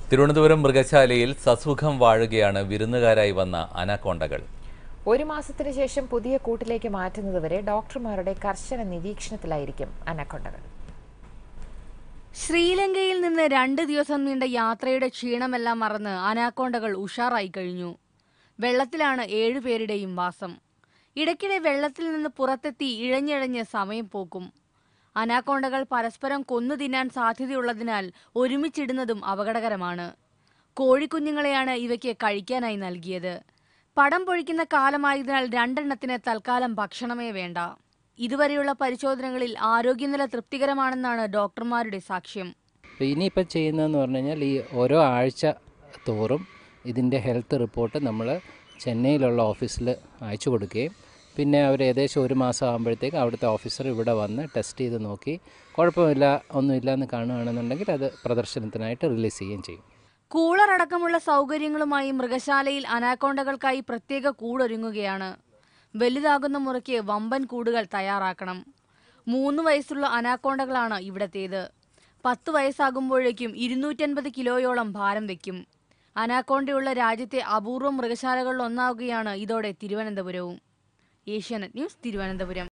തിരുവനന്തപുരം മൃഗശാലയിൽ സസുഖം വാഴുകയാണ് വിരുന്നുകാരായി വന്ന അനാക്കോണ്ടകൾ ഒരു മാസത്തിനു ശേഷം പുതിയ കൂട്ടിലേക്ക് മാറ്റുന്നതുവരെ ഡോക്ടർമാരുടെ കർശന നിരീക്ഷണത്തിലായിരിക്കും അനക്കൊണ്ടകൾ ശ്രീലങ്കയിൽ നിന്ന് രണ്ട് ദിവസം നീണ്ട യാത്രയുടെ ക്ഷീണമെല്ലാം മറന്ന് അനാക്കോണ്ടകൾ ഉഷാറായി കഴിഞ്ഞു വെള്ളത്തിലാണ് ഏഴുപേരുടെയും വാസം ഇടയ്ക്കിടെ വെള്ളത്തിൽ നിന്ന് പുറത്തെത്തി ഇഴഞ്ഞിഴഞ്ഞ് സമയം പോക്കും അനാക്കോണ്ടകൾ പരസ്പരം കൊന്നു തിന്നാൻ സാധ്യതയുള്ളതിനാൽ ഒരുമിച്ചിടുന്നതും അപകടകരമാണ് കോഴിക്കുഞ്ഞുങ്ങളെയാണ് ഇവയ്ക്ക് കഴിക്കാനായി നൽകിയത് പടം പൊഴിക്കുന്ന കാലമായതിനാൽ രണ്ടെണ്ണത്തിന് തൽക്കാലം ഭക്ഷണമേ വേണ്ട ഇതുവരെയുള്ള പരിശോധനകളിൽ ആരോഗ്യനില തൃപ്തികരമാണെന്നാണ് ഡോക്ടർമാരുടെ സാക്ഷ്യം അപ്പോൾ ഇനിയിപ്പോൾ ചെയ്യുന്നതെന്ന് പറഞ്ഞു കഴിഞ്ഞാൽ ഈ ഓരോ ആഴ്ച തോറും ഇതിൻ്റെ ഹെൽത്ത് റിപ്പോർട്ട് നമ്മൾ ചെന്നൈയിലുള്ള ഓഫീസിൽ അയച്ചു കൊടുക്കുകയും പിന്നെ അവർ ഏകദേശം ഒരു മാസം ആകുമ്പോഴത്തേക്ക് അവിടുത്തെ ഓഫീസർ ഇവിടെ വന്ന് ടെസ്റ്റ് ചെയ്ത് നോക്കി കുഴപ്പമില്ല ഒന്നുമില്ല എന്ന് കാണുകയാണെന്നുണ്ടെങ്കിൽ അത് പ്രദർശനത്തിനായിട്ട് റിലീസ് ചെയ്യുകയും ചെയ്യും കൂളർ അടക്കമുള്ള സൗകര്യങ്ങളുമായി മൃഗശാലയിൽ അനാക്കോണ്ടകൾക്കായി പ്രത്യേക കൂടൊരുങ്ങുകയാണ് വലുതാകുന്ന മുറയ്ക്ക് വമ്പൻ കൂടുകൾ തയ്യാറാക്കണം മൂന്ന് വയസ്സുള്ള അനാക്കോണ്ടകളാണ് ഇവിടത്തേത് പത്ത് വയസ്സാകുമ്പോഴേക്കും ഇരുന്നൂറ്റൻപത് കിലോയോളം ഭാരം വയ്ക്കും അനാക്കോണ്ടയുള്ള രാജ്യത്തെ അപൂർവ മൃഗശാലകളിൽ ഒന്നാവുകയാണ് ഇതോടെ തിരുവനന്തപുരവും ഏഷ്യാനെറ്റ് ന്യൂസ് തിരുവനന്തപുരം